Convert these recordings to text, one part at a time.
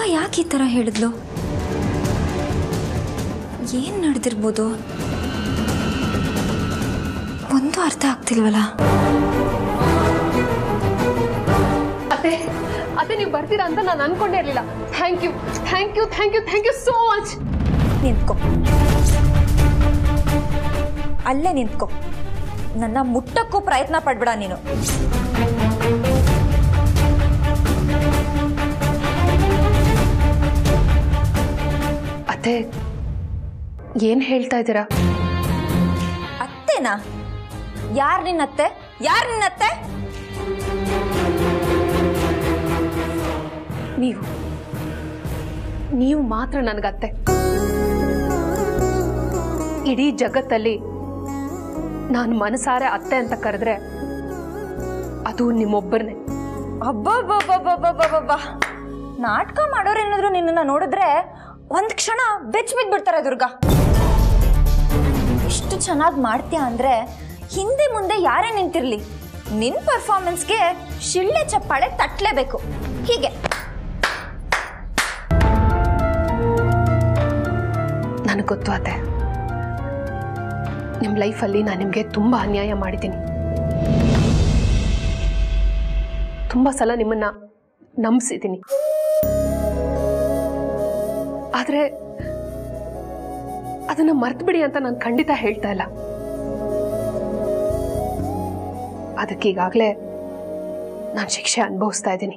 ಯಾಕೆ ಈ ಥರ ಹೇಳಿದ್ಲು ಏನು ನಡೆದಿರ್ಬೋದು ಒಂದು ಅರ್ಥ ಆಗ್ತಿಲ್ವಲ್ಲ ಅತ್ತೆ ಅತ್ತೆ ನೀವು ಬರ್ತೀರಾ ಅಂತ ನಾನು ಅನ್ಕೊಂಡೇ ಇರಲಿಲ್ಲ thank you thank you thank you thank you so much ನಿಂತ್ಕೊ ಅಲ್ಲೇ ನಿಂತ್ಕೊ ನನ್ನ ಮುಟ್ಟಕ್ಕೂ ಪ್ರಯತ್ನ ಪಡ್ಬೇಡ ನೀನು ಅತ್ತೆ ಏನು ಹೇಳ್ತಾ ಇದ್ದೀರಾ ಅತ್ತೆನಾ ಯಾರು ನಿನ್ನತ್ತೆ ಯಾರು ನಿನ್ನತ್ತೆ ನೀವು ನೀವು ಮಾತ್ರ ನನಗತ್ತೆ ಇಡೀ ಜಗತ್ತಲ್ಲಿ ನಾನು ಮನಸಾರೆ ಅತ್ತೆ ಅಂತ ಕರೆದ್ರೆ ಅದು ನಿಮ್ಮೊಬ್ಬರನ್ನೇ ಅಬ್ಬಬ್ಬಬ್ಬಬ್ಬಬ್ಬಬ್ಬ ನಾಟಕ ಮಾಡೋರೇನಾದ್ರು ನಿನ್ನನ್ನ ನೋಡಿದ್ರೆ ಒಂದ್ ಕ್ಷಣ ಬೆಚ್ಚ ಬಿದ್ಬಿಡ್ತಾರೆ ದುರ್ಗಾ ಎಷ್ಟು ಚೆನ್ನಾಗಿ ಮಾಡ್ತೀಯ ಅಂದ್ರೆ ಹಿಂದೆ ಮುಂದೆ ಯಾರೇ ನಿಂತಿರ್ಲಿ ನಿನ್ ಪರ್ಫಾರ್ಮೆನ್ಸ್ಗೆ ಶಿಳ್ಳೆ ಚಪ್ಪಾಳೆ ತಟ್ಲೇಬೇಕು ಹೀಗೆ ನನಗೆ ಗೊತ್ತು ಅತ್ತೆ ನಿಮ್ಮ ಲೈಫಲ್ಲಿ ನಾನು ನಿಮಗೆ ತುಂಬ ಅನ್ಯಾಯ ಮಾಡಿದ್ದೀನಿ ತುಂಬ ಸಲ ನಿಮ್ಮನ್ನ ನಂಬಿಸಿದ್ದೀನಿ ಆದರೆ ಅದನ್ನ ಮರ್ತು ಬಿಡಿ ಅಂತ ನಾನು ಖಂಡಿತ ಹೇಳ್ತಾ ಇಲ್ಲ ಅದಕ್ಕೀಗಾಗಲೇ ನಾನು ಶಿಕ್ಷೆ ಅನುಭವಿಸ್ತಾ ಇದ್ದೀನಿ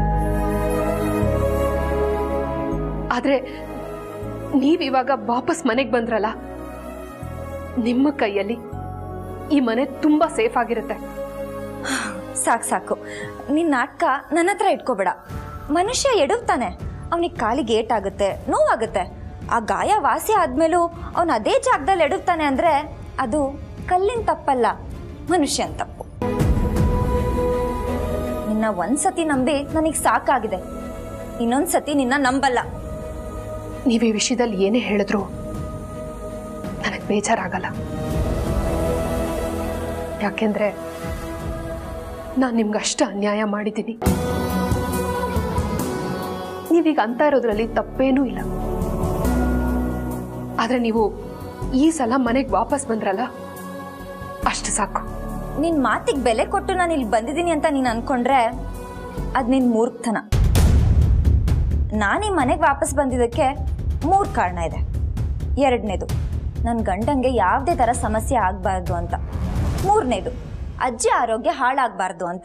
ಆದರೆ ನೀವಿವಾಗ ವಾಪಸ್ ಮನೆಗೆ ಬಂದ್ರಲ್ಲ ನಿಮ್ಮ ಕೈಯಲ್ಲಿ ಈ ಮನೆ ತುಂಬಾ ಸೇಫ್ ಆಗಿರುತ್ತೆ ಸಾಕು ಸಾಕು ನಿನ್ ನಾಟಕ ನನ್ನ ಹತ್ರ ಇಟ್ಕೋಬೇಡ ಮನುಷ್ಯ ಎಡುತ್ತಾನೆ ಅವನಿಗೆ ಕಾಲಿಗೆ ಏಟಾಗುತ್ತೆ ನೋವಾಗುತ್ತೆ ಆ ಗಾಯ ವಾಸಿ ಆದ್ಮೇಲೂ ಅವನು ಅದೇ ಜಾಗದಲ್ಲಿ ಎಡುತ್ತಾನೆ ಅಂದ್ರೆ ಅದು ಕಲ್ಲಿನ ತಪ್ಪಲ್ಲ ಮನುಷ್ಯನ ತಪ್ಪು ನಿನ್ನ ಒಂದ್ಸತಿ ನಂಬಿ ನನಗೆ ಸಾಕಾಗಿದೆ ಇನ್ನೊಂದ್ಸತಿ ನಿನ್ನ ನಂಬಲ್ಲ ನೀವು ಈ ವಿಷಯದಲ್ಲಿ ಏನೇ ಹೇಳಿದ್ರು ನನಗೆ ಬೇಜಾರಾಗಲ್ಲ ಯಾಕೆಂದ್ರೆ ನಾನು ನಿಮ್ಗೆ ಅಷ್ಟು ಅನ್ಯಾಯ ಮಾಡಿದ್ದೀನಿ ನೀವೀಗ ಅಂತ ಇರೋದ್ರಲ್ಲಿ ತಪ್ಪೇನೂ ಇಲ್ಲ ಆದ್ರೆ ನೀವು ಈ ಸಲ ಮನೆಗೆ ವಾಪಸ್ ಬಂದ್ರಲ್ಲ ಅಷ್ಟು ಸಾಕು ನಿನ್ ಮಾತಿಗೆ ಬೆಲೆ ಕೊಟ್ಟು ನಾನು ಇಲ್ಲಿ ಬಂದಿದ್ದೀನಿ ಅಂತ ನೀನು ಅನ್ಕೊಂಡ್ರೆ ಅದ್ ನಿನ್ ಮೂರ್ಖತನ ನಾನು ಈ ಮನೆಗೆ ವಾಪಸ್ ಬಂದಿದ್ದಕ್ಕೆ ಮೂರು ಕಾರಣ ಇದೆ ಎರಡನೇದು ನನ್ನ ಗಂಡಂಗೆ ಯಾವುದೇ ಥರ ಸಮಸ್ಯೆ ಆಗಬಾರ್ದು ಅಂತ ಮೂರನೇದು ಅಜ್ಜಿ ಆರೋಗ್ಯ ಹಾಳಾಗಬಾರ್ದು ಅಂತ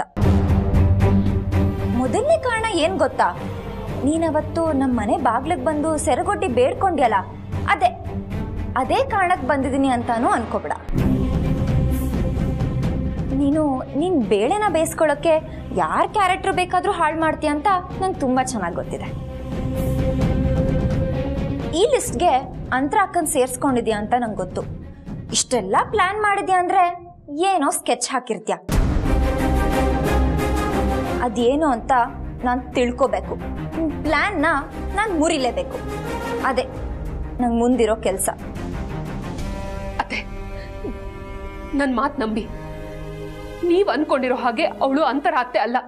ಮೊದಲನೇ ಕಾರಣ ಏನು ಗೊತ್ತಾ ನೀನವತ್ತು ನಮ್ಮ ಮನೆ ಬಾಗ್ಲಿಗೆ ಬಂದು ಸೆರಗೊಡ್ಡಿ ಬೇಡ್ಕೊಂಡ್ಯಲ್ಲ ಅದೇ ಅದೇ ಕಾರಣಕ್ಕೆ ಬಂದಿದ್ದೀನಿ ಅಂತಾನೂ ಅನ್ಕೋಬೇಡ ನೀನು ನಿನ್ ಬೇಳೆನ ಬೇಯಿಸ್ಕೊಳ್ಳೋಕೆ ಯಾರ ಕ್ಯಾರೆಕ್ಟರ್ ಬೇಕಾದ್ರೂ ಹಾಳು ಮಾಡ್ತೀಯ ಅಂತ ನಂಗೆ ತುಂಬಾ ಚೆನ್ನಾಗಿ ಗೊತ್ತಿದೆ ಈ ಲಿಸ್ಟ್ಗೆ ಅಂತರ ಅಕ್ಕನ್ ಸೇರ್ಸ್ಕೊಂಡಿದ್ಯಾ ಅಂತ ನಂಗೆ ಗೊತ್ತು ಇಷ್ಟೆಲ್ಲ ಪ್ಲಾನ್ ಮಾಡಿದ್ಯಾ ಅಂದ್ರೆ ಏನೋ ಸ್ಕೆಚ್ ಹಾಕಿರ್ತ್ಯ ಅದೇನು ಅಂತ ನಾನು ತಿಳ್ಕೋಬೇಕು ಪ್ಲಾನ್ನ ನಾನು ಮುರಿಲೇಬೇಕು ಅದೇ ನಂಗೆ ಮುಂದಿರೋ ಕೆಲಸ ಅತ್ತೆ ನನ್ನ ಮಾತು ನಂಬಿ ನೀವ್ ಅನ್ಕೊಂಡಿರೋ ಹಾಗೆ ಅವಳು ಅಂತರ ಅತ್ತೆ ಅಲ್ಲ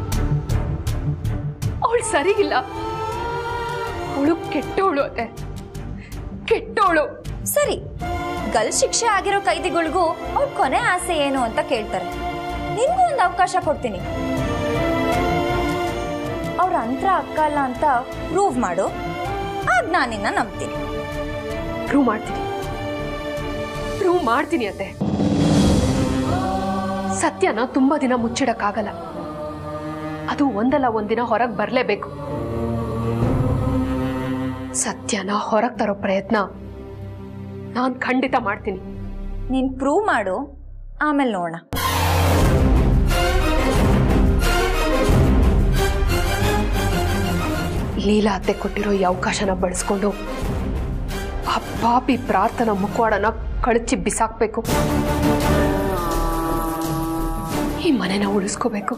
ಅವಳು ಸರಿಗಿಲ್ಲ ಅವಳು ಕೆಟ್ಟವಳು ಅತ್ತೆ ಕೆಟ್ಟವಳು ಸರಿ ಗಲ್ ಶಿಕ್ಷೆ ಆಗಿರೋ ಕೈದಿಗಳಿಗೂ ಅವ್ರ ಕೊನೆ ಆಸೆ ಏನು ಅಂತ ಕೇಳ್ತಾರೆ ನಿನ್ಗೂ ಒಂದು ಅವಕಾಶ ಕೊಡ್ತೀನಿ ಅವ್ರ ಅಂತರ ಅಕ್ಕ ಅಲ್ಲ ಅಂತ ಪ್ರೂವ್ ಮಾಡು ಆಗ ನಾನು ನಿನ್ನ ನಂಬ್ತೀನಿ ಪ್ರೂವ್ ಮಾಡ್ತೀನಿ ಪ್ರೂವ್ ಮಾಡ್ತೀನಿ ಅತ್ತೆ ಸತ್ಯನ ತುಂಬಾ ದಿನ ಮುಚ್ಚಿಡಕ್ಕಾಗಲ್ಲ ಅದು ಒಂದಲ್ಲ ಒಂದಿನ ಹೊರಗೆ ಬರಲೇಬೇಕು ಸತ್ಯನ ಹೊರಗೆ ತರೋ ಪ್ರಯತ್ನ ನಾನು ಖಂಡಿತ ಮಾಡ್ತೀನಿ ನೀನ್ ಪ್ರೂವ್ ಮಾಡು ಆಮೇಲೆ ನೋಡೋಣ ಲೀಲಾ ಅತ್ತೆ ಕೊಟ್ಟಿರೋ ಈ ಅವಕಾಶನ ಬಳಸ್ಕೊಂಡು ಆ ಪಾಪಿ ಪ್ರಾರ್ಥನಾ ಮುಖವಾಡನ ಕಳಚಿ ಬಿಸಾಕ್ಬೇಕು ಈ ಮನೆನ ಉಳಿಸ್ಕೋಬೇಕು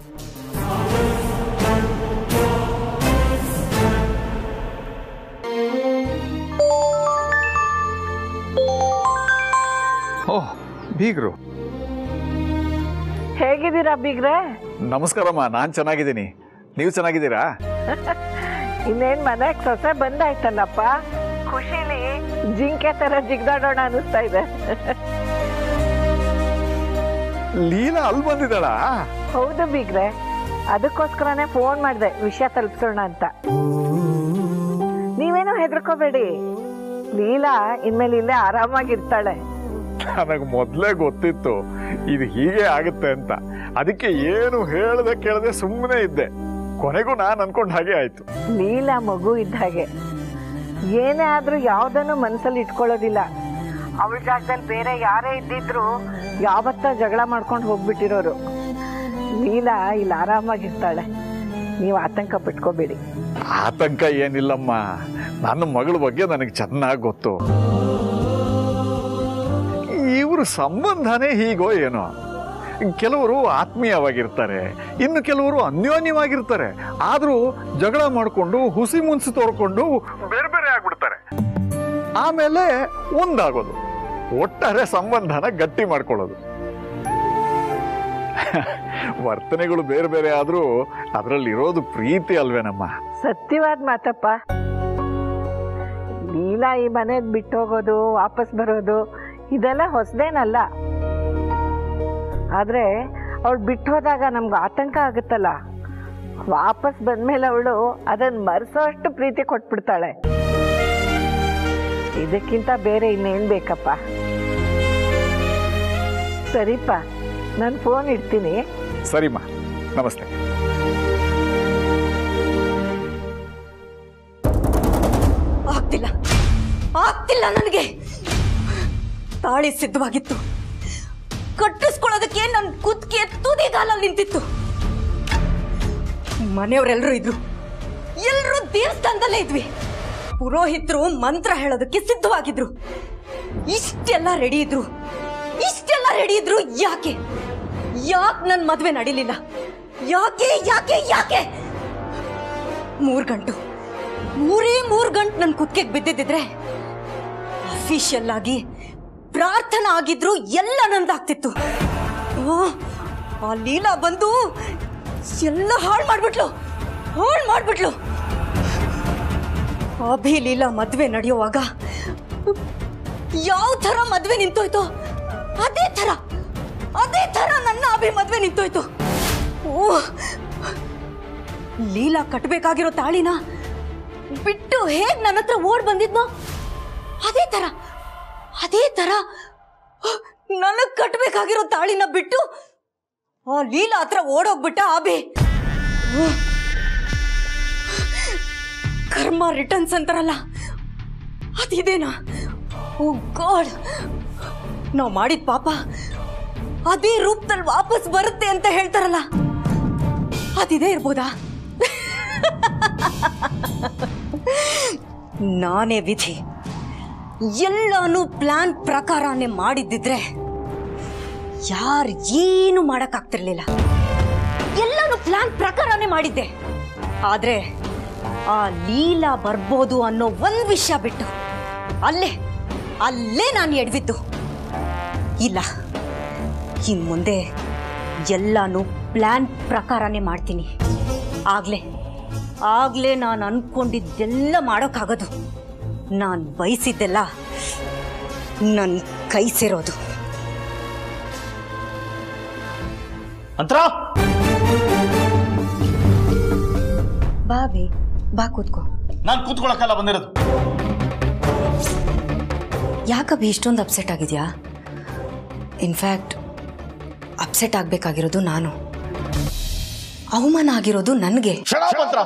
ಓಹ್ ಬೀಗ್ರು ಹೇಗಿದ್ದೀರಾ ಬೀಗ್ರೆ ನಮಸ್ಕಾರಮ್ಮ ನಾನು ಚೆನ್ನಾಗಿದ್ದೀನಿ ನೀವು ಚೆನ್ನಾಗಿದ್ದೀರಾ ಇನ್ನೇನ್ ಮನೆಗ್ ಸೊಸೆ ಬಂದಾಯ್ತಲ್ಲಪ್ಪ ಖುಷಿಲಿ ಜಿಂಕೆ ತರ ಜಿಗ್ದಾಡೋಣ ಅನಿಸ್ತಾ ಇದೆ ಲೀಲಾ ಅಲ್ಲಿ ಬಂದಿದ್ದಾಳ ಹೌದು ಬೀಗ್ರೆ ಅದಕ್ಕೋಸ್ಕರನೇ ಫೋನ್ ಮಾಡಿದೆ ವಿಷಯ ತಲುಪಿಸೋಣ ಅಂತ ನೀವೇನು ಹೆದರ್ಕೋಬೇಡಿ ಲೀಲಾ ಇನ್ಮೇಲೆ ಇಲ್ಲೇ ಆರಾಮಾಗಿರ್ತಾಳೆ ನನಗೆ ಮೊದಲೇ ಗೊತ್ತಿತ್ತು ಇದು ಹೀಗೆ ಆಗುತ್ತೆ ಅಂತ ಅದಕ್ಕೆ ಏನು ಹೇಳ್ದೆ ಕೇಳದೆ ಸುಮ್ಮನೆ ಇದ್ದೆ ಕೊನೆಗೂ ನಾನು ಅನ್ಕೊಂಡ್ ಹಾಗೆ ಆಯ್ತು ಲೀಲಾ ಮಗು ಇದ್ದ ಹಾಗೆ ಏನೇ ಆದ್ರೂ ಯಾವ್ದನ್ನು ಮನಸ್ಸಲ್ಲಿ ಇಟ್ಕೊಳ್ಳೋದಿಲ್ಲ ಅವಳ ಜಾಗದಲ್ಲಿ ಬೇರೆ ಯಾರೇ ಇದ್ದಿದ್ರು ಯಾವತ್ತ ಜಗಳ ಮಾಡ್ಕೊಂಡು ಹೋಗ್ಬಿಟ್ಟಿರೋರು ಲೀಲಾ ಇಲ್ಲಿ ಆರಾಮಾಗಿರ್ತಾಳೆ ನೀವು ಆತಂಕ ಪಟ್ಕೋಬೇಡಿ ಆತಂಕ ಏನಿಲ್ಲಮ್ಮ ನನ್ನ ಮಗಳ ಬಗ್ಗೆ ನನಗೆ ಚೆನ್ನಾಗಿ ಗೊತ್ತು ಇವ್ರ ಸಂಬಂಧನೇ ಹೀಗೋ ಏನೋ ಕೆಲವರು ಆತ್ಮೀಯವಾಗಿರ್ತಾರೆ ಇನ್ನು ಕೆಲವರು ಅನ್ಯೋನ್ಯವಾಗಿರ್ತಾರೆ ಆದರೂ ಜಗಳ ಮಾಡಿಕೊಂಡು ಹುಸಿ ಮುನ್ಸಿ ತೋಡ್ಕೊಂಡು ಬೇರೆ ಬೇರೆ ಆಗ್ಬಿಡ್ತಾರೆ ಆಮೇಲೆ ಒಂದಾಗೋದು ಒಟ್ಟಾರೆ ಸಂಬಂಧನ ಗಟ್ಟಿ ಮಾಡ್ಕೊಳ್ಳೋದು ವರ್ತನೆಗಳು ಬೇರೆ ಬೇರೆ ಆದರೂ ಅದರಲ್ಲಿರೋದು ಪ್ರೀತಿ ಅಲ್ವೇನಮ್ಮ ಸತ್ಯವಾದ ಮಾತಪ್ಪ ಲೀಲಾ ಈ ಮನೆ ಬಿಟ್ಟು ಹೋಗೋದು ವಾಪಸ್ ಬರೋದು ಇದೆಲ್ಲ ಹೊಸದೇನಲ್ಲ ಆದ್ರೆ ಅವಳು ಬಿಟ್ಟು ಹೋದಾಗ ನಮ್ಗೆ ಆತಂಕ ಆಗುತ್ತಲ್ಲ ವಾಪಸ್ ಬಂದ್ಮೇಲೆ ಅವಳು ಅದನ್ನ ಮರೆಸೋಷ್ಟು ಪ್ರೀತಿ ಕೊಟ್ಬಿಡ್ತಾಳೆ ಇದಕ್ಕಿಂತ ಬೇರೆ ಇನ್ನೇನ್ ಬೇಕಪ್ಪ ಸರಿಪ್ಪ ನಾನು ಫೋನ್ ಇಡ್ತೀನಿ ಸರಿಮ್ಮ ನಮಸ್ತೆ ಆಗ್ತಿಲ್ಲ ಆಗ್ತಿಲ್ಲ ನನಗೆ ತಾಳಿ ಸಿದ್ಧವಾಗಿತ್ತು ಕಟ್ಟಿಸ್ಕೊಳ್ಳೋದಕ್ಕೆ ನನ್ನ ಕುತ್ತಿಗೆ ತುದಿಗಾಲಲ್ಲಿ ನಿಂತಿತ್ತು ಮನೆಯವರೆಲ್ಲರೂ ಇದ್ರು ಎಲ್ಲರೂ ದೇವಸ್ಥಾನದಲ್ಲೇ ಇದ್ವಿ ಪುರೋಹಿತರು ಮಂತ್ರ ಹೇಳೋದಕ್ಕೆ ಸಿದ್ಧವಾಗಿದ್ರು ಇಷ್ಟೆಲ್ಲ ರೆಡಿ ಇದ್ರು ಇಷ್ಟೆಲ್ಲ ರೆಡಿ ಇದ್ರು ಯಾಕೆ ಯಾಕೆ ನನ್ನ ಮದುವೆ ನಡೀಲಿಲ್ಲ ಯಾಕೆ ಯಾಕೆ ಯಾಕೆ ಮೂರ್ ಗಂಟು ಮೂರೇ ಮೂರು ಗಂಟು ನನ್ನ ಕುತ್ತಿಗೆಗೆ ಬಿದ್ದಿದ್ದಿದ್ರೆ ಅಫಿಷಿಯಲ್ ಆಗಿ ಪ್ರಾರ್ಥನಾ ಆಗಿದ್ರು ಎಲ್ಲ ನಂದಾಗ್ತಿತ್ತು ಆ, ಆ ಲೀಲಾ ಬಂದು ಎಲ್ಲ ಹಾಳು ಮಾಡ್ಬಿಟ್ಲು ಹಾಳು ಮಾಡ್ಬಿಟ್ಲು ಅಭಿ ಲೀಲಾ ಮದ್ವೆ ನಡೆಯುವಾಗ ಯಾವ ಥರ ಮದ್ವೆ ನಿಂತೋಯ್ತು ಅದೇ ಥರ ಅದೇ ಥರ ನನ್ನ ಅಭಿ ಮದ್ವೆ ನಿಂತೋಯ್ತು ಓ ಲೀಲಾ ಕಟ್ಬೇಕಾಗಿರೋ ತಾಳಿನ ಬಿಟ್ಟು ಹೇಗ್ ನನ್ನ ಹತ್ರ ಓಡ್ ಬಂದಿದ್ನೋ ಅದೇ ತರ ಅದೇ ತರ ನನಗ್ ಕಟ್ಬೇಕಾಗಿರೋ ತಾಳಿನ ಬಿಟ್ಟು ಆ ಲೀಲಾ ಹತ್ರ ಓಡೋಗ್ಬಿಟ್ಟ ಆಬಿ ಓ. ಕರ್ಮ ರಿಟರ್ನ್ಸ್ ಅಂತಾರಲ್ಲ ಅದಿದೇನಾ ಓ ಗಾಡ್ ನಾವು ಮಾಡಿದ ಪಾಪ ಅದೇ ರೂಪದಲ್ಲಿ ವಾಪಸ್ ಬರುತ್ತೆ ಅಂತ ಹೇಳ್ತಾರಲ್ಲ ಅದಿದೆ ಇರ್ಬೋದಾ ನಾನೇ ವಿಧಿ ಎಲ್ಲಾನು ಪ್ಲಾನ್ ಪ್ರಕಾರನೇ ಮಾಡಿದ್ದಿದ್ರೆ ಯಾರು ಏನು ಮಾಡಕ್ಕಾಗ್ತಿರ್ಲಿಲ್ಲ ಎಲ್ಲಾನು ಪ್ಲಾನ್ ಪ್ರಕಾರನೇ ಮಾಡಿದ್ದೆ ಆದ್ರೆ ಆ ಲೀಲಾ ಬರ್ಬೋದು ಅನ್ನೋ ಒಂದ್ ವಿಷಯ ಬಿಟ್ಟು ಅಲ್ಲೇ ಅಲ್ಲೇ ನಾನು ಎಡ್ವಿದ್ದು ಇಲ್ಲ ಇನ್ ಮುಂದೆ ಎಲ್ಲಾನು ಪ್ಲಾನ್ ಪ್ರಕಾರನೇ ಮಾಡ್ತೀನಿ ಆಗ್ಲೇ ಆಗ್ಲೇ ನಾನು ಅನ್ಕೊಂಡಿದ್ದೆಲ್ಲ ಮಾಡೋಕ್ಕಾಗೋದು ನಾನು ಬಯಸಿದ್ದೆಲ್ಲ ನನ್ನ ಕೈ ಸೇರೋದು ಅಂತರ ಬಾಬಿ ಬಾ ಕೂತ್ಕೋ ನಾನು ಕೂತ್ಕೊಳ್ಳೋಕ್ಕಲ್ಲ ಬಂದಿರೋದು ಯಾಕಬ್ಬಿ ಇಷ್ಟೊಂದು ಅಪ್ಸೆಟ್ ಆಗಿದ್ಯಾ ಇನ್ಫ್ಯಾಕ್ಟ್ ಅಪ್ಸೆಟ್ ಆಗಬೇಕಾಗಿರೋದು ನಾನು ಅವಮಾನ ಆಗಿರೋದು ನನಗೆ ಕ್ಷಣ ಮಂತ್ರ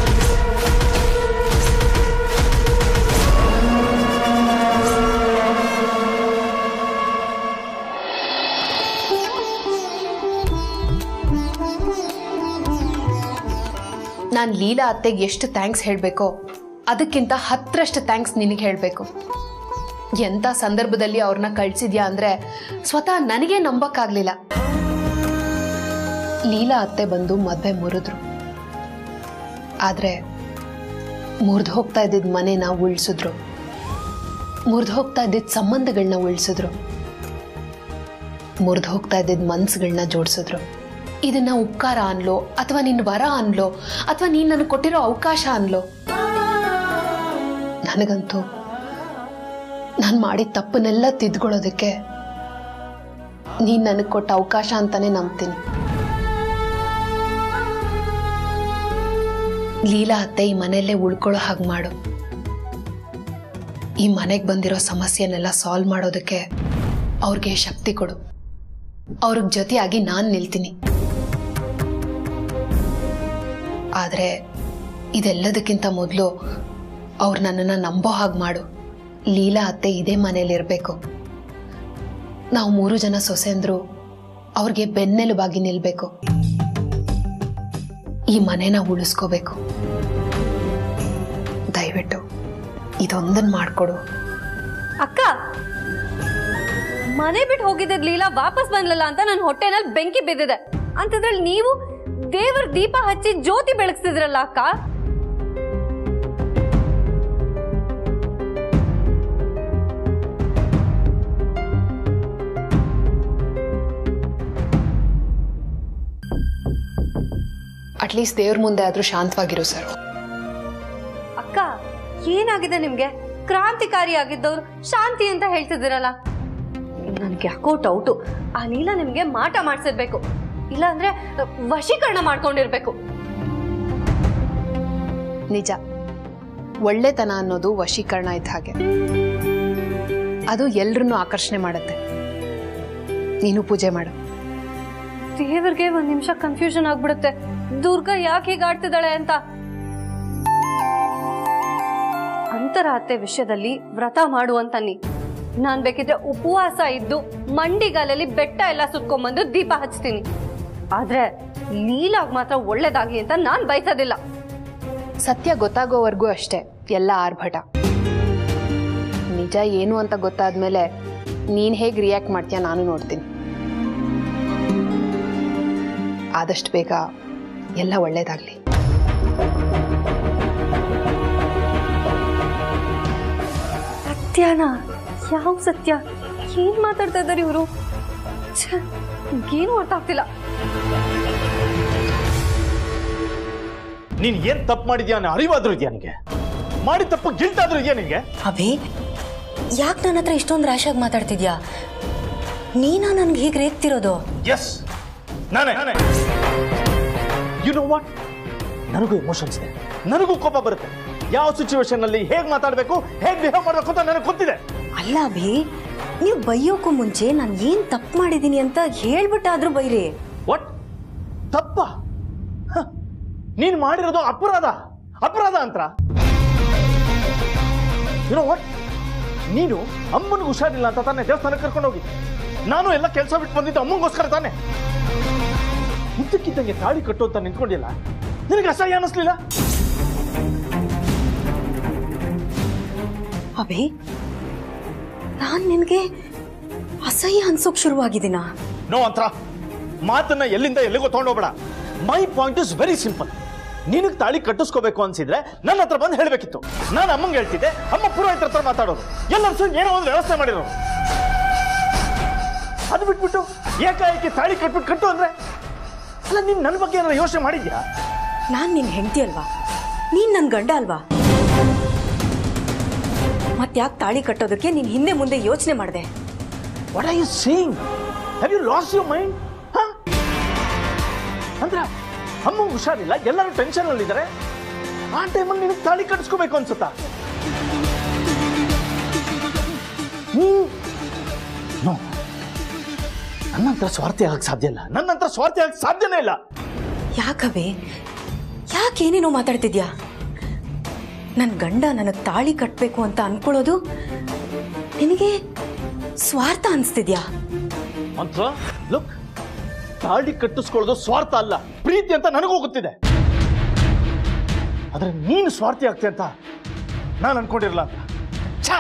ನಾನು ಲೀಲಾ ಅತ್ತೆಗೆ ಎಷ್ಟು ಥ್ಯಾಂಕ್ಸ್ ಹೇಳಬೇಕೋ ಅದಕ್ಕಿಂತ ಹತ್ತರಷ್ಟು ಥ್ಯಾಂಕ್ಸ್ ನಿನಗೆ ಹೇಳಬೇಕು ಎಂಥ ಸಂದರ್ಭದಲ್ಲಿ ಅವ್ರನ್ನ ಕಳ್ಸಿದ್ಯಾ ಅಂದರೆ ಸ್ವತಃ ನನಗೆ ನಂಬಕ್ಕಾಗಲಿಲ್ಲ ಲೀಲಾ ಅತ್ತೆ ಬಂದು ಮದುವೆ ಮುರಿದ್ರು ಆದರೆ ಮುರಿದು ಹೋಗ್ತಾ ಇದ್ದಿದ್ದ ಮನೆನ ಉಳಿಸಿದ್ರು ಮುರಿದು ಹೋಗ್ತಾ ಇದ್ದಿದ್ದ ಸಂಬಂಧಗಳನ್ನ ಉಳಿಸಿದ್ರು ಮುರಿದು ಹೋಗ್ತಾ ಇದ್ದಿದ್ದ ಮನ್ಸುಗಳನ್ನ ಜೋಡಿಸಿದ್ರು ಇದನ್ನ ಉಪಕಾರ ಅನ್ಲೋ ಅಥವಾ ನಿನ್ನ ವರ ಅನ್ಲೋ ಅಥವಾ ನೀನು ನನಗೆ ಕೊಟ್ಟಿರೋ ಅವಕಾಶ ಅನ್ಲೋ ನನಗಂತೂ ನಾನು ಮಾಡಿದ ತಪ್ಪನ್ನೆಲ್ಲ ತಿದ್ಕೊಳ್ಳೋದಕ್ಕೆ ನೀನು ನನಗೆ ಕೊಟ್ಟ ಅವಕಾಶ ಅಂತಾನೆ ನಂಬ್ತೀನಿ ಲೀಲಾ ಅತ್ತೆ ಈ ಮನೆಯಲ್ಲೇ ಉಳ್ಕೊಳ್ಳೋ ಹಾಗೆ ಮಾಡು ಈ ಮನೆಗೆ ಬಂದಿರೋ ಸಮಸ್ಯೆನೆಲ್ಲ ಸಾಲ್ವ್ ಮಾಡೋದಕ್ಕೆ ಅವ್ರಿಗೆ ಶಕ್ತಿ ಕೊಡು ಅವ್ರಿಗೆ ಜೊತೆಯಾಗಿ ನಾನು ನಿಲ್ತೀನಿ ಆದರೆ ಇದೆಲ್ಲದಕ್ಕಿಂತ ಮೊದಲು ಅವ್ರು ನನ್ನನ್ನು ನಂಬೋ ಹಾಗೆ ಮಾಡು ಲೀಲಾ ಅತ್ತೆ ಇದೇ ಮನೇಲಿರಬೇಕು ನಾವು ಮೂರು ಜನ ಸೊಸೆಂದ್ರು ಅವ್ರಿಗೆ ಬೆನ್ನೆಲುಬಾಗಿ ನಿಲ್ಬೇಕು ಈ ಮನೆನ ಉಳಿಸ್ಕೋಬೇಕು ದಯವಿಟ್ಟು ಇದೊಂದನ್ನು ಮಾಡಿಕೊಡು ಅಕ್ಕ ಮನೆ ಬಿಟ್ಟು ಹೋಗಿದ್ದ ಲೀಲಾ ವಾಪಸ್ ಬಂದ್ಲಲ್ಲ ಅಂತ ನನ್ನ ಹೊಟ್ಟೆನಲ್ಲಿ ಬೆಂಕಿ ಬಿದ್ದಿದೆ ಅಂತದ್ರಲ್ಲಿ ನೀವು ದೇವರ ದೀಪ ಹಚ್ಚಿ ಜ್ಯೋತಿ ಬೆಳಗ್ಸಿದ್ರಲ್ಲ ಅಕ್ಕ ಅಟ್ಲೀಸ್ಟ್ ದೇವ್ರ ಮುಂದೆ ಆದರೂ ಶಾಂತವಾಗಿರು ಸರ್ ಅಕ್ಕ ಏನಾಗಿದೆ ನಿಮ್ಗೆ ಕ್ರಾಂತಿಕಾರಿ ಆಗಿದ್ದವ್ರು ಶಾಂತಿ ಅಂತ ಹೇಳ್ತಿದ್ದೀರಲ್ಲ ನನ್ಗೆ ಯಾಕೋ ಡೌಟು ಆ ಲೀಲಾ ನಿಮ್ಗೆ ಮಾಟ ಮಾಡ್ಸಿರ್ಬೇಕು ಇಲ್ಲಾಂದ್ರೆ ವಶೀಕರಣ ಮಾಡ್ಕೊಂಡಿರ್ಬೇಕು ನಿಜ ಒಳ್ಳೆತನ ಅನ್ನೋದು ವಶೀಕರಣ ಇದ್ದ ಹಾಗೆ ಅದು ಎಲ್ರನ್ನೂ ಆಕರ್ಷಣೆ ಮಾಡುತ್ತೆ ನೀನು ಪೂಜೆ ಮಾಡು ದೇವ್ರಿಗೆ ಒಂದ್ ನಿಮಿಷ ಕನ್ಫ್ಯೂಷನ್ ಆಗ್ಬಿಡುತ್ತೆ ದುರ್ಗಾ ಯಾಕೆ ಹೀಗೆ ಆಡ್ತಿದ್ದಾಳೆ ಅಂತ ಅಂತರಾತೆ ವಿಷಯದಲ್ಲಿ ವ್ರತ ಮಾಡು ಅಂತನ್ನಿ ನಾನ್ ಬೇಕಿದ್ರೆ ಉಪವಾಸ ಇದ್ದು ಮಂಡಿಗಾಲಲ್ಲಿ ಬೆಟ್ಟ ಎಲ್ಲ ಸುತ್ಕೊಂಡ್ಬಂದು ದೀಪ ಹಚ್ತೀನಿ ಆದ್ರೆ ಲೀಲಾಗ್ ಮಾತ್ರ ಒಳ್ಳೇದಾಗ್ಲಿ ಅಂತ ನಾನ್ ಬಯಸೋದಿಲ್ಲ ಸತ್ಯ ಗೊತ್ತಾಗೋವರೆಗೂ ಅಷ್ಟೇ ಎಲ್ಲ ಆರ್ಭಟ ನಿಜ ಏನು ಅಂತ ಗೊತ್ತಾದ್ಮೇಲೆ ನೀನು ಹೇಗೆ ರಿಯಾಕ್ಟ್ ಮಾಡ್ತೀಯ ನಾನು ನೋಡ್ತೀನಿ ಆದಷ್ಟು ಬೇಗ ಎಲ್ಲ ಒಳ್ಳೇದಾಗ್ಲಿ ಸತ್ಯನಾ ಯಾವ ಸತ್ಯ ಏನ್ ಮಾತಾಡ್ತಾ ಇದ್ದಾರೆ ಇವರು ಏನು ಅರ್ಥ ಆಗ್ತಿಲ್ಲ ನೀನ್ ಏನ್ ತಪ್ಪು ಮಾಡಿದ್ಯಾ ಅನ್ನೋ ಅರಿವಾದ್ರೂ ಇದೆಯಾ ನಿನಗೆ ಮಾಡಿದ ತಪ್ಪು ಗಿಲ್ಟ್ ಆದ್ರೂ ಇದೆಯಾ ನಿನಗೆ ಅಭಿ ಯಾಕೆ ನನ್ನ ಹತ್ರ ಇಷ್ಟೊಂದು ರ್ಯಾಶಾಗಿ ಮಾತಾಡ್ತಿದ್ಯಾ ನೀನಾ ನನ್ಗೆ ಹೀಗೆ ರೇಗ್ತಿರೋದು ಎಸ್ ನಾನೇ ಯು ನೋ ವಾಟ್ ನನಗೂ ಎಮೋಷನ್ಸ್ ಇದೆ ನನಗೂ ಕೋಪ ಬರುತ್ತೆ ಯಾವ ಸಿಚುವೇಶನ್ ಅಲ್ಲಿ ಹೇಗ್ ಮಾತಾಡಬೇಕು ಹೇಗ್ ಬಿಹೇವ್ ಮಾಡಬೇಕು ಅಂತ ನನಗೆ ಗೊತ್ತಿದೆ ಅಲ್ಲ ಅಭಿ ನೀವು ಬೈಯೋಕ್ಕೂ ಮುಂಚೆ ನಾನು ಏನು ತಪ್ಪು ಮಾಡಿದ್ದೀನಿ ಅಂತ ಹೇಳ್ಬಿಟ್ಟಾದ್ರೂ ಬೈರಿ ವಾಟ್ ತಪ್ಪ ಹ, ನೀನ್ ಮಾಡಿರೋದು ಅಪರಾಧ ಅಪರಾಧ ಅಂತ ಏನೋ ವಾಟ್ ನೀನು ಅಮ್ಮನಿಗೆ ಹುಷಾರಿಲ್ಲ ಅಂತ ತಾನೇ ದೇವಸ್ಥಾನಕ್ಕೆ ಕರ್ಕೊಂಡು ಹೋಗಿ ನಾನು ಎಲ್ಲ ಕೆಲಸ ಬಿಟ್ಟು ಬಂದಿದ್ದು ಅಮ್ಮಂಗೋಸ್ಕರ ತಾನೆ ಇದ್ದಕ್ಕಿದ್ದಂಗೆ ತಾಳಿ ಕಟ್ಟು ಅಂತ ನಿಂತ್ಕೊಂಡಿಲ್ಲ ನಿನಗೆ ಅಸಹ್ಯ ಅನ್ನಿಸ್ಲಿಲ್ಲ ಅಭಿ ನಾನು ನಿನಗೆ ಅಸಹ್ಯ ಅನ್ಸೋಕ್ ಶುರುವಾಗಿದ್ದೀನಾ ನೋ ಅಂತ್ರ ಮಾತನ್ನ ಎಲ್ಲಿಂದ ಎಲ್ಲಿಗೋ ತಗೊಂಡೋಗ್ಬೇಡ my point is very simple ನಿನಗೆ ತಾಳಿ ಕಟ್ಟಿಸ್ಕೋಬೇಕು ಅನ್ಸಿದ್ರೆ ನನ್ನ ಹತ್ರ ಬಂದು ಹೇಳಬೇಕಿತ್ತು ನಾನು ಅಮ್ಮಂಗೆ ಹೇಳ್ತಿದ್ದೆ ಅಮ್ಮ ಪುರೋಹಿತರ ಹತ್ರ ಮಾತಾಡೋದು ಎಲ್ಲರೂ ಸೇರಿ ಏನೋ ಒಂದು ವ್ಯವಸ್ಥೆ ಮಾಡಿರೋರು ಅದು ಬಿಟ್ಬಿಟ್ಟು ಏಕಾಏಕಿ ತಾಳಿ ಕಟ್ಬಿಟ್ಟು ಕಟ್ಟು ಅಂದ್ರೆ ಅಲ್ಲ ನೀನ್ ನನ್ನ ಬಗ್ಗೆ ಏನಾದ್ರು ಯೋಚನೆ ಮಾಡಿದ್ಯಾ ನಾನು ನಿನ್ನ ಹೆಂಡತಿ ಅಲ್ವಾ ನೀನು ನನ್ನ ಗಂಡ ಅಲ್ವಾ ಮತ್ತೆ ಯಾಕೆ ತಾಳಿ ಕಟ್ಟೋದಕ್ಕೆ ನೀನು ಹಿಂದೆ ಮುಂದೆ ಯೋಚನೆ ಮಾಡಿದೆ what are you seeing have you lost your mind ಅಂದ್ರೆ ಅಮ್ಮ ಹುಷಾರಿಲ್ಲ ಎಲ್ಲರೂ ಟೆನ್ಷನ್ ಅಲ್ಲಿದ್ದಾರೆ ಆ ಟೈಮಲ್ಲಿ ನಿನಗೆ ತಾಳಿ ಕಟ್ಟಿಸ್ಕೋಬೇಕು ಅನ್ಸುತ್ತಾ ನೀನ್ ನೋ ನನ್ನ ಹತ್ರ ಸ್ವಾರ್ಥಿ ಆಗಕ್ಕೆ ಸಾಧ್ಯ ಇಲ್ಲ ನನ್ನ ಹತ್ರ ಸ್ವಾರ್ಥಿ ಆಗಕ್ಕೆ ಸಾಧ್ಯನೇ ಇಲ್ಲ ಯಾಕವೇ ಯಾಕೇನೇನೋ ಮಾತಾಡ್ತಿದ್ಯಾ ನನ್ನ ಗಂಡ ನನಗೆ ತಾಳಿ ಕಟ್ಟಬೇಕು ಅಂತ ಅನ್ಕೊಳ್ಳೋದು ನಿನಗೆ ಸ್ವಾರ್ಥ ಅನಿಸ್ತಿದ್ಯಾ ಮಂತ್ರ ಲುಕ್ ತಾಳಿ ಕಟ್ಟಿಸ್ಕೊಳ್ಳೋದು ಸ್ವಾರ್ಥ ಅಲ್ಲ ಪ್ರೀತಿ ಅಂತ ನನಗೂ ಗೊತ್ತಿದೆ ಆದ್ರೆ ನೀನು ಸ್ವಾರ್ಥಿ ಆಗ್ತಿ ಅಂತ ನಾನು ಅನ್ಕೊಂಡಿರಲ್ಲ ಅಂತ ಛೇ!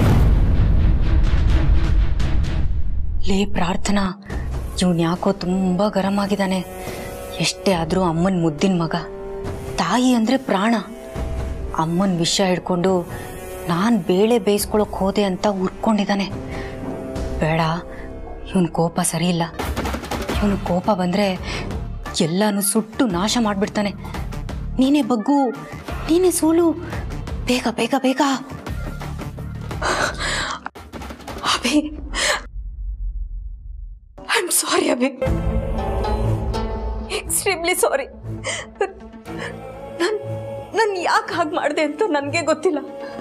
ಲೇ ಪ್ರಾರ್ಥನಾ ಇವನ್ ಯಾಕೋ ತುಂಬಾ ಗರಂ ಆಗಿದ್ದಾನೆ ಎಷ್ಟೇ ಆದ್ರೂ ಅಮ್ಮನ ಮುದ್ದಿನ ಮಗ ತಾಯಿ ಅಂದ್ರೆ ಪ್ರಾಣ ಅಮ್ಮನ ವಿಷಯ ಹಿಡ್ಕೊಂಡು ನಾನು ಬೇಳೆ ಬೇಯಿಸ್ಕೊಳಕ್ ಹೋದೆ ಅಂತ ಉರ್ಕೊಂಡಿದ್ದಾನೆ ಬೇಡ ಇವನ್ ಕೋಪ ಸರಿ ಇಲ್ಲ ಇವನು ಕೋಪ ಬಂದ್ರೆ ಎಲ್ಲಾನು ಸುಟ್ಟು ನಾಶ ಮಾಡ್ಬಿಡ್ತಾನೆ ನೀನೇ ಬಗ್ಗು ನೀನೇ ಸೋಲು ಬೇಗ ಬೇಗ ಬೇಗ Abhi I am sorry Abhi extremely sorry ನಾನು ನಾನು ಯಾಕೆ ಹಾಗೆ ಮಾಡಿದೆ ಅಂತ ನನಗೆ ಗೊತ್ತಿಲ್ಲ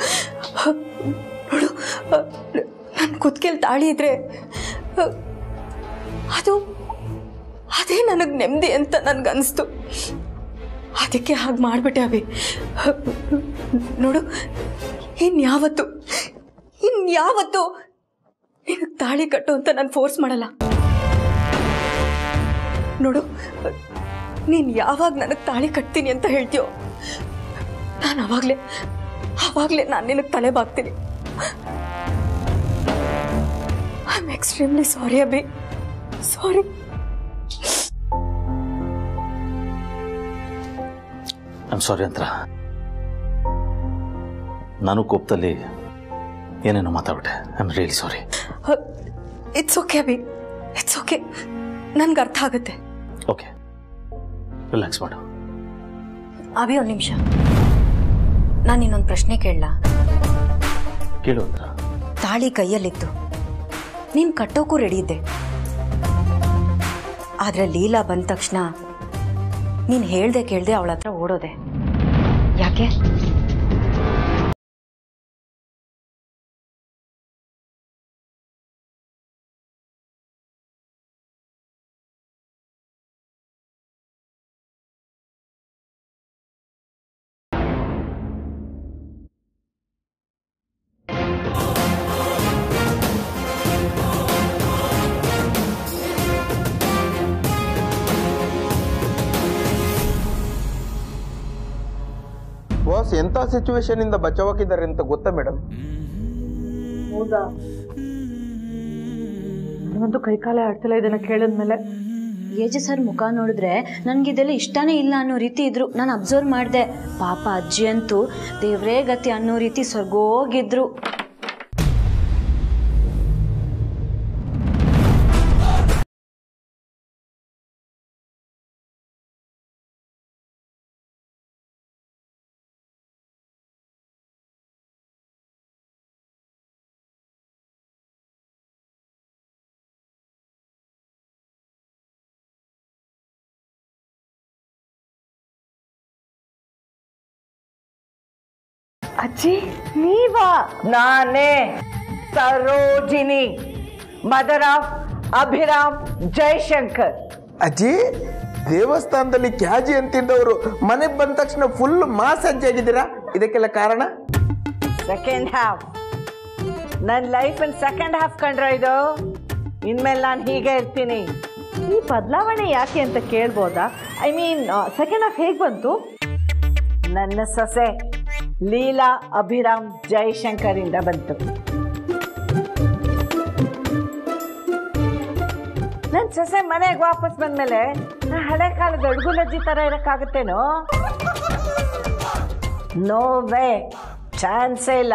ನೋಡು ನನ್ನ ಕುತ್ಕೆಲ್ ತಾಳಿ ಇದ್ರೆ ಅದು ಅದೇ ನನಗೆ ನೆಮ್ಮದಿ ಅಂತ ನನಗನ್ನಿಸ್ತು ಅದಕ್ಕೆ ಹಾಗೆ ಮಾಡಿಬಿಟ್ಟೆ ಅಭಿ ನೋಡು ಇನ್ಯಾವತ್ತು ಇನ್ಯಾವತ್ತು ನಿನಗೆ ತಾಳಿ ಕಟ್ಟು ಅಂತ ನಾನು ಫೋರ್ಸ್ ಮಾಡಲ್ಲ ನೋಡು ನೀನು ಯಾವಾಗ ನನಗೆ ತಾಳಿ ಕಟ್ತೀನಿ ಅಂತ ಹೇಳ್ತೀಯೋ ನಾನು ಅವಾಗಲೇ ಆವಾಗಲೇ ನಾನು ನಿನಗೆ ತಲೆ ಬಾಗ್ತೀನಿ I am extremely sorry Abhi sorry I'm sorry ಅಂತ ನಾನು ಕೋಪದಲ್ಲಿ ಏನೇನೋ ಮಾತಾಡ್ಬಿಟ್ಟೆ I am really sorry it's okay Abhi it's okay ನನ್ಗೆ ಅರ್ಥ ಆಗುತ್ತೆ ಓಕೆ ರಿಲ್ಯಾಕ್ಸ್ ಮಾಡು ಅಭಿ ಒಂದು ನಿಮಿಷ ನಾನು ಇನ್ನೊಂದು ಪ್ರಶ್ನೆ ಕೇಳಲ್ಲ ಕೇಳು ಅಂದ್ರ ತಾಳಿ ಕೈಯಲ್ಲಿತ್ತು ನೀನು ಕಟ್ಟೋಕ್ಕೂ ರೆಡಿ ಇದ್ದೆ ಆದರೆ ಲೀಲಾ ಬಂದ ತಕ್ಷಣ ನೀನು ಹೇಳ್ದೆ ಕೇಳ್ದೆ ಅವಳ ಹತ್ರ ಓಡೋದೆ ಯಾಕೆ ಬಾಸ್ ಎಂಥ ಸಿಚುವೇಶನ್ ಇಂದ ಬಚಾವಾಗಿದ್ದಾರೆ ಅಂತ ಗೊತ್ತಾ ಮೇಡಮ್ ಹೌದಾ ನನಗಂತೂ ಕೈಕಾಲ ಆಡ್ತಿಲ್ಲ ಇದನ್ನ ಕೇಳಿದ್ಮೇಲೆ ಏಜ ಸರ್ ಮುಖ ನೋಡಿದ್ರೆ ನನಗಿದೆಲ್ಲ ಇಷ್ಟನೇ ಇಲ್ಲ ಅನ್ನೋ ರೀತಿ ಇದ್ರು ನಾನು ಅಬ್ಸರ್ವ್ ಮಾಡಿದೆ ಪಾಪ ಅಜ್ಜಿ ಅಂತೂ ದೇವ್ರೇ ಗತಿ ಅನ್ನೋ ರೀತಿ ಸ್ವರ್ಗೋಗಿದ್ರು ಅಜ್ಜಿ ನೀವಾ ನಾನೇ ಸರೋಜಿನಿ ಮದರ್ ಆಫ್ ಅಭಿರಾಮ್ ಜಯಶಂಕರ್ ಅಜ್ಜಿ ದೇವಸ್ಥಾನದಲ್ಲಿ ಕ್ಯಾಜಿ ಅಂತಿದ್ದವರು ಮನೆಗೆ ಬಂದ ತಕ್ಷಣ ಫುಲ್ ಮಾಸ್ ಅಜ್ಜಿ ಆಗಿದ್ದೀರಾ ಇದಕ್ಕೆಲ್ಲ ಕಾರಣ ಸೆಕೆಂಡ್ ಹಾಫ್ ನನ್ನ ಲೈಫನ್ ಸೆಕೆಂಡ್ ಹಾಫ್ ಕಂಡ್ರ ಇದು ಇನ್ಮೇಲೆ ನಾನು ಹೀಗೆ ಇರ್ತೀನಿ ಈ ಬದಲಾವಣೆ ಯಾಕೆ ಅಂತ ಕೇಳ್ಬೋದಾ ಐ ಮೀನ್ ಸೆಕೆಂಡ್ ಹಾಫ್ ಹೇಗೆ ಬಂತು ನನ್ನ ಸೊಸೆ ಲೀಲಾ ಅಭಿರಾಮ್ ಜಯಶಂಕರ್ ಇಂದ ಬಂತು ನನ್ನ ಸೊಸೆ ಮನೆಗೆ ವಾಪಸ್ ಬಂದ್ಮೇಲೆ ನಾ ಹಳೆ ಕಾಲದ ಅಡ್ಗುಲಜ್ಜಿ ಥರ ಇರೋಕ್ಕಾಗುತ್ತೇನೋ ನೋ ವೇ ಚಾನ್ಸೇ ಇಲ್ಲ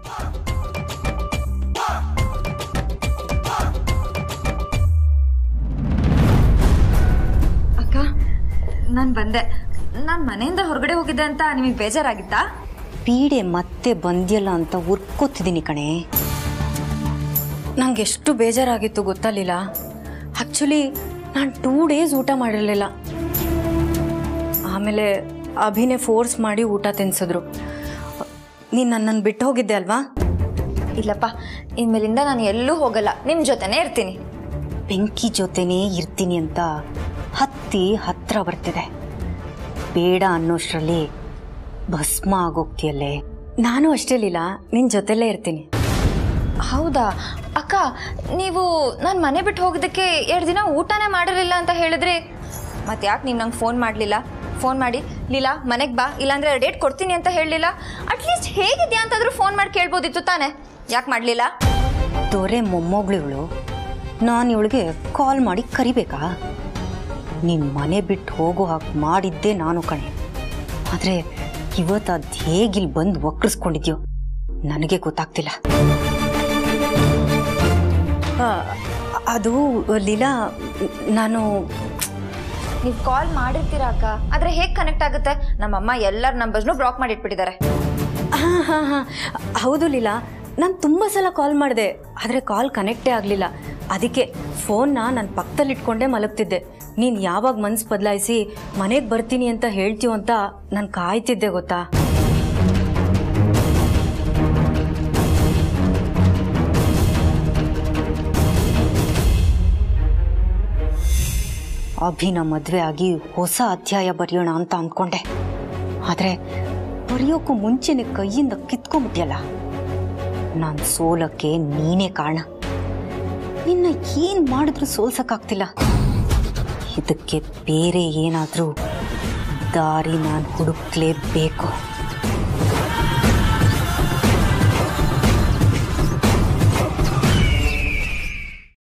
ಅಕ್ಕ ನಾನು ಬಂದೆ ನಾನು ಮನೆಯಿಂದ ಹೊರಗಡೆ ಹೋಗಿದ್ದೆ ಅಂತ ನಿಮಗೆ ಬೇಜಾರಾಗಿತ್ತಾ ಪೀಡೆ ಮತ್ತೆ ಬಂದ್ಯಲ್ಲ ಅಂತ ಉರ್ಕೋತಿದ್ದೀನಿ ಕಣೆ ನಂಗೆ ಎಷ್ಟು ಬೇಜಾರಾಗಿತ್ತು ಗೊತ್ತಲಿಲ್ಲ ಆ್ಯಕ್ಚುಲಿ ನಾನು ಟೂ ಡೇಸ್ ಊಟ ಮಾಡಿರಲಿಲ್ಲ ಆಮೇಲೆ ಅಭಿನೇ ಫೋರ್ಸ್ ಮಾಡಿ ಊಟ ತಿನ್ಸಿದ್ರು ನೀನು ನನ್ನನ್ನು ಬಿಟ್ಟು ಹೋಗಿದ್ದೆ ಅಲ್ವಾ ಇಲ್ಲಪ್ಪ ಇನ್ಮೇಲಿಂದ ನಾನು ಎಲ್ಲೂ ಹೋಗಲ್ಲ ನಿಮ್ಮ ಜೊತೆನೇ ಇರ್ತೀನಿ ಬೆಂಕಿ ಜೊತೆನೇ ಇರ್ತೀನಿ ಅಂತ ಹತ್ತಿ ಹತ್ರ ಬರ್ತಿದೆ ಬೇಡ ಅನ್ನೋಷ್ಟರಲ್ಲಿ ಭಸ್ಮ ಆಗೋಗ್ತಿಯಲ್ಲೇ ನಾನು ಅಷ್ಟೇ ಲೀಲಾ ನಿನ್ನ ಜೊತೆಲೇ ಇರ್ತೀನಿ ಹೌದಾ ಅಕ್ಕ ನೀವು ನಾನು ಮನೆ ಬಿಟ್ಟು ಹೋಗೋದಕ್ಕೆ ಎರಡು ದಿನ ಊಟನೇ ಮಾಡಿರಲಿಲ್ಲ ಅಂತ ಹೇಳಿದ್ರಿ ಮತ್ತೆ ಯಾಕೆ ನೀವು ನಂಗೆ ಫೋನ್ ಮಾಡಲಿಲ್ಲ ಫೋನ್ ಮಾಡಿ ಲೀಲಾ ಮನೆಗೆ ಬಾ ಇಲ್ಲಾಂದ್ರೆ ಡೇಟ್ ಕೊಡ್ತೀನಿ ಅಂತ ಹೇಳಲಿಲ್ಲ ಅಟ್ಲೀಸ್ಟ್ ಹೇಗಿದ್ಯಾ ಅಂತಾದ್ರೂ ಫೋನ್ ಮಾಡಿ ಕೇಳ್ಬೋದಿತ್ತು ತಾನೆ ಯಾಕೆ ಮಾಡಲಿಲ್ಲ ದೊರೆ ಮೊಮ್ಮಗಳಿವಳು ನಾನು ಇವಳಿಗೆ ಕಾಲ್ ಮಾಡಿ ಕರಿಬೇಕಾ ನಿನ್ನ ಮನೆ ಬಿಟ್ಟು ಹೋಗೋ ಹಾಗೆ ಮಾಡಿದ್ದೆ ನಾನು ಕಣೆ ಆದರೆ ಇವತ್ತು ಅದು ಹೇಗಿಲ್ಲಿ ಬಂದು ವಕ್ರಿಸ್ಕೊಂಡಿದ್ಯೋ ನನಗೆ ಗೊತ್ತಾಗ್ತಿಲ್ಲ ಆ, ಅದು ಲೀಲಾ ನಾನು ನೀವು ಕಾಲ್ ಮಾಡಿರ್ತೀರಾ ಅಕ್ಕ ಆದರೆ ಹೇಗೆ ಕನೆಕ್ಟ್ ಆಗುತ್ತೆ ನಮ್ಮಮ್ಮ ಎಲ್ಲರ ನಂಬರ್ಸ್ನು ಬ್ಲಾಕ್ ಮಾಡಿ ಇಟ್ಬಿಟ್ಟಿದ್ದಾರೆ ಹಾಂ ಹಾಂ ಹಾಂ ಹೌದು ಲೀಲಾ ನಾನು ತುಂಬ ಸಲ ಕಾಲ್ ಮಾಡಿದೆ ಆದರೆ ಕಾಲ್ ಕನೆಕ್ಟೇ ಆಗಲಿಲ್ಲ ಅದಕ್ಕೆ ಫೋನ್ನ ನನ್ನ ಪಕ್ಕದಲ್ಲಿ ಇಟ್ಕೊಂಡೇ ಮಲಗ್ತಿದ್ದೆ ನೀನು ಯಾವಾಗ ಮನ್ಸು ಬದಲಾಯಿಸಿ ಮನೆಗೆ ಬರ್ತೀನಿ ಅಂತ ಹೇಳ್ತೀವ ಅಂತ ನಾನು ಕಾಯ್ತಿದ್ದೆ ಗೊತ್ತಾ ಅಭಿನ ಮದುವೆ ಆಗಿ ಹೊಸ ಅಧ್ಯಾಯ ಬರೆಯೋಣ ಅಂತ ಅಂದ್ಕೊಂಡೆ ಆದರೆ ಬರೆಯೋಕ್ಕೂ ಮುಂಚೆನೆ ಕೈಯಿಂದ ಕಿತ್ಕೊಂಬಿಟ್ಯಲ್ಲ ನಾನು ಸೋಲಕ್ಕೆ ನೀನೇ ಕಾರಣ ನಿನ್ನ ಏನು ಮಾಡಿದ್ರೂ ಸೋಲ್ಸಕ್ಕಾಗ್ತಿಲ್ಲ ಇದಕ್ಕೆ ಬೇರೆ ಏನಾದರೂ ದಾರಿ ನಾನು ಹುಡುಕ್ಲೇಬೇಕು